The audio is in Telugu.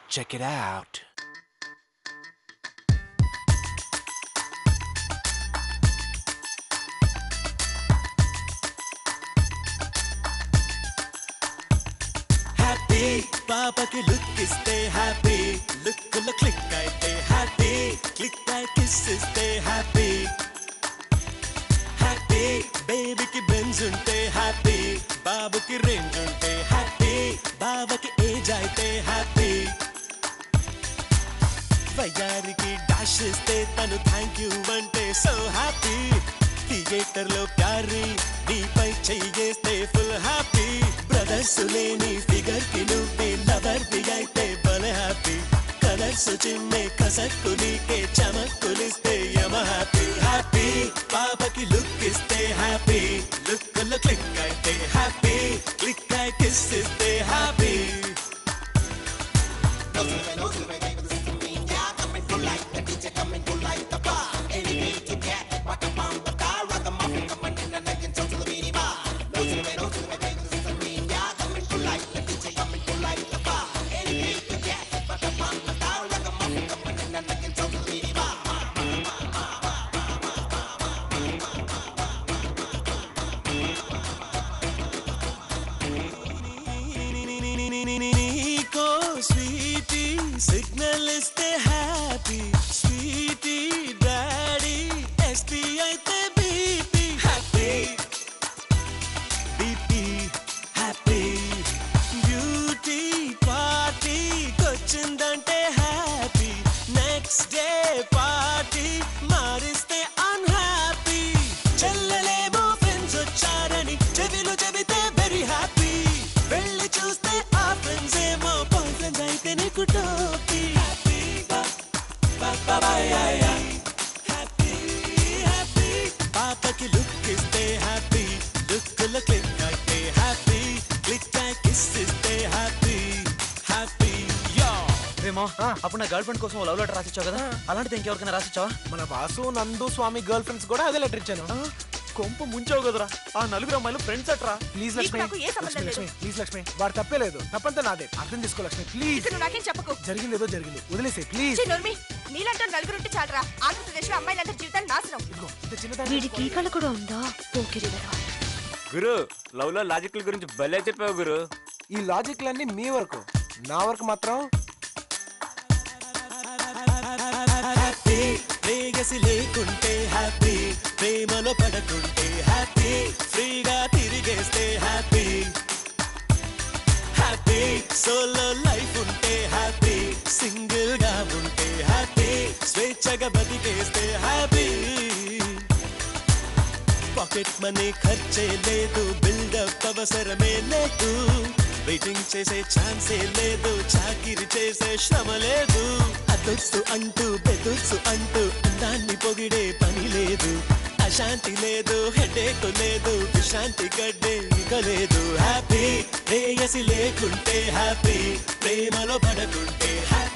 Check it out. హ్యాపీ పాపకి లుక్ ఇస్తే హ్యాపీ లుక్ లో క్లిక్ అయితే హ్యాపీ క్లిక్ అయి కిస్ ఇస్తే హ్యాపీ హ్యాపీ బేబీకి బెంజ్ ఉంటే హ్యాపీ బాబుకి రేంజ్ ఉంటే హ్యాపీ బావకి ఏజ్ అయితే హ్యాపీ వయ్యారికి డాష్ ఇస్తే తను థ్యాంక్ యూ అంటే సో హ్యాపీ థియేటర్ లో ప్యారీ నీపై చెయ్యేస్తే ఫుల్ హ్యాపీ బ్రదర్స్ లేని ఫిగర్ కి నువ్వే లవర్ ది అయితే భలే హ్యాపీ కలర్స్ చిమ్మే కసక్కు నీకే చమక్కులిస్తే యమ హ్యాపీ హ్యాపీ పాపకి లుక్ ఇస్తే హ్యాపీ లుక్ లో క్లిక్ అయితే హ్యాపీ క్లిక్ అయి కిస్ ఇస్తే హ్యాపీ నీకో స్వీటీ సిగ్నల్ ఇస్తే హ్యాపీ స్వీటీ డాడీ ఎస్పీ అయితే BP happy BP happy beauty party వచ్చిందంటే హ్యాపీ నెక్స్ట్ డే పార్టీ మారిస్తే అన్హ్యాపీ చెల్లెలేమో ఫ్రెండ్స్ వచ్చారని చెవిలు చెబితే వెరీ హ్యాపీ వెళ్ళి చూస్తే ఆ ఫ్రెండ్స్ ఏమో బాయ్ ఫ్రెండ్స్ అయితే నీకు టోపీ హ్యాపీ హ్యాపీ హ్యాపీ పాపకి లుక్ ఇస్తే హ్యాపీ లుక్ లో క్లిక్ అయితే హ్యాపీ క్లిక్ కిస్ ఇస్తే హ్యాపీ హ్యాపీ యా రేమో అప్పుడు నా గర్ల్ ఫ్రెండ్ కోసం లవ్ లెటర్ రాసిచ్చావు కదా అలాంటిది ఇంకెవరికైనా రాసిచ్చావా మన బాసు నందు స్వామి గర్ల్ ఫ్రెండ్స్ కూడా అదే లెటర్ ఇచ్చాను కొంప ముంచావు కదరా ఆ నలుగురు అమ్మాయిలు ఫ్రెండ్స్ అట్రా ప్లీజ్ నీకు లక్ష్మి నాకు ఏ సంబంధం లక్ష్మి లేదు. లక్ష్మి ప్లీజ్ లక్ష్మి వాడు తప్పే లేదు తప్పంతా నాదే అర్థం చేసుకో లక్ష్మి ప్లీజ్ ఇక నువ్వు నాకేం చెప్పకు జరిగింది ఏదో జరిగింది వదిలేసే ప్లీజ్ ఛీ, నోర్మి నీలాంటి నలుగురుంటే చాలరా ఆంధ్రప్రదేశ్ లో అమ్మాయిలందరి జీవితాలు నాశనం ఇదిగో ఇంత చిన్నదాన్ని వీడికి ఈ కళ కూడా ఉందా పోకిరి వెధవ. గురు లవ్ లో లాజికల్ గురించి భలే చెప్పావు గురు ఈ లాజిక్లన్నీ మీ వరకు నా వరకు మాత్రం హ్యాపీ ప్రేయసి లేకుంటే హ్యాపీ ప్రేమలో పడకుంటే హ్యాపీ ఫ్రీగా తిరిగేస్తే హ్యాపీ హ్యాపీ సోలో లైఫ్ ఉంటే హ్యాపీ సింగిల్ గా ఉంటే హ్యాపీ స్వేచ్ఛగా బతికేస్తే హ్యాపీ పాకెట్ మనీ ఖర్చే లేదు బిల్డప్ అవసరమే లేదు వెయిటింగ్ చేసే ఛాన్సే లేదు చాకిరి చేసే శ్రమ లేదు అదొచ్చు అంటూ బెదొచ్చు అంటూ అందాన్ని పొగిడే పని లేదు అశాంతి లేదు హెడేక్ లేదు విశాంతి గడ్డే ఇక లేదు హ్యాపీ ప్రేయసి లేకుంటే హ్యాపీ ప్రేమలో పడకుంటే హ్యాపీ